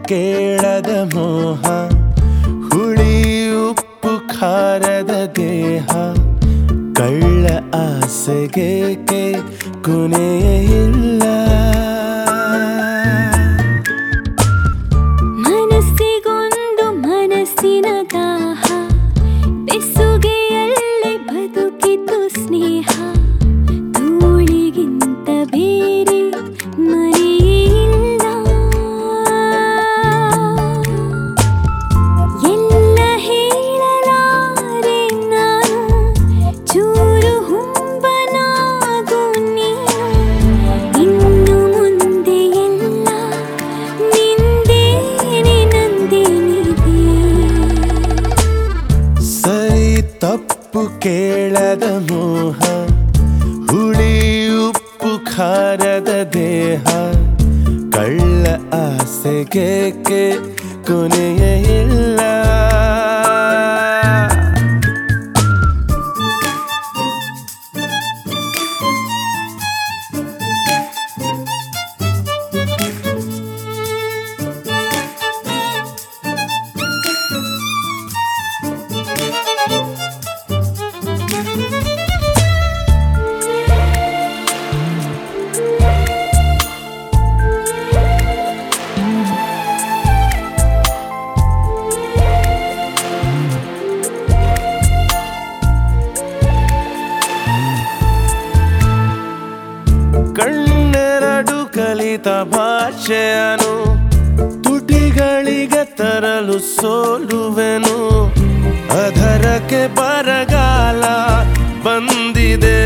ಕೇಳದ ಮೋಹ ಹುಳಿ ಉಪ್ಪು ಖಾರದ ದೇಹ ಕಳ್ಳ ಆಸೆಗೆ ಕೊನೆಯೇ ಇಲ್ಲ ಮನಸ್ಸಿಗೊಂದು ಮನಸ್ಸಿನ ದಾಹ ಬೆಸುಗೆಯಲ್ಲೇ ಬದುಕಿತು ಸ್ನೇಹ ಧೂಳಿಗಿಂತ ಬೇರೆ ಮರೆಯಿಲ್ಲ ಎಲ್ಲ ಹೇಳಲಾರೆ ನಾನು ಚೂರು ಹುಂಬನಾಗು ನೀನು ಇನ್ನು ಮುಂದೆ ಎಲ್ಲ ನಿಂದೇನೆ ನಂದೇನಿದೆ ಸರಿ ತಪ್ಪು ಕೇಳದ ಮೋಹ ಹುಳಿ ಉಪ್ಪು ಖಾರದ ದೇಹ ಕಳ್ಳ ಆಸೆಗೆ ಕೊನೆಯ ಇಲ್ಲ ಕಣ್ಣೆರಡು ಕಲಿತ ಭಾಷೆಯನು ತುಟಿಗಳಿಗೆ ತರಲು ಸೋಲುವೆನು ಅದರಕ್ಕೆ ಬರಗಾಲ ಬಂದಿದೆ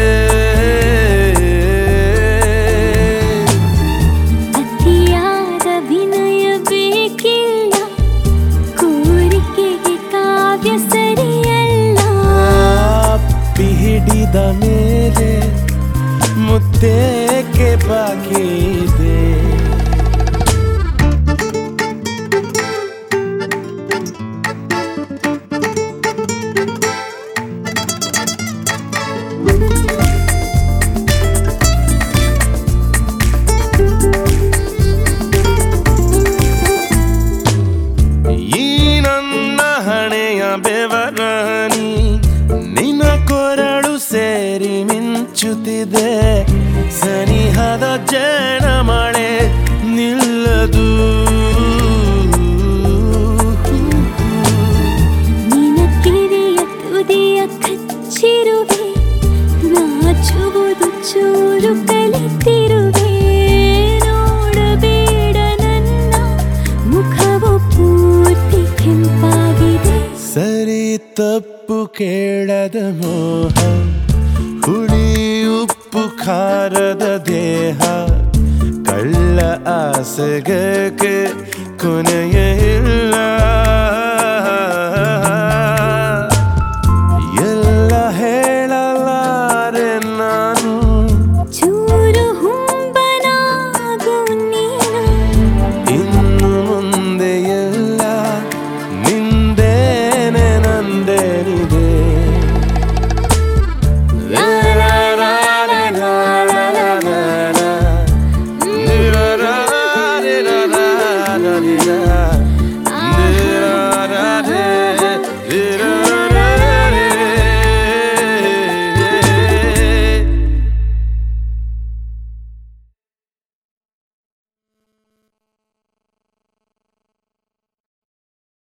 ಅತಿಯಾದ ವಿನಯ ಬೇಕಿಲ್ಲ ಕೋರಿಕೆಗೆ ಕಾವ್ಯ ಸರಿಯಲ್ಲ ಅಪ್ಪಿ ಹಿಡಿದ ಮೇಲೆ ಮುದ್ದೇಕೆ ಬಾಕಿ ಇದೆ ಈ ನನ್ನ ಹಣೆಯ ಬೆವರಾನಿ ನಿನ್ನ ಕೊರಳು ಸೇರಿ ಮಿಂಚುತ್ತಿದೆ ಸನಿಹದ ಜನ ಮಳೆ ನಿಲ್ಲದು ನಿನ ಕಿವಿಯ ತುದಿಯ ಕಚ್ಚಿರುವೆ ನಾಚುವುದು ಚೂರು ಕಲಿತಿರುವೆ ನೋಡಬೇಡ ನನ್ನ ಮುಖವು ಪೂರ್ತಿ ಕೆಂಪಾಗಿದೆ ಸರಿ ತಪ್ಪು ಕೇಳದ ಮೋಹ ಹುಳಿ ಉಪ್ಪು ಖಾರದ ದೇಹ ಕಳ್ಳ ಆಸೆಗೆ ಕೊನೆಯ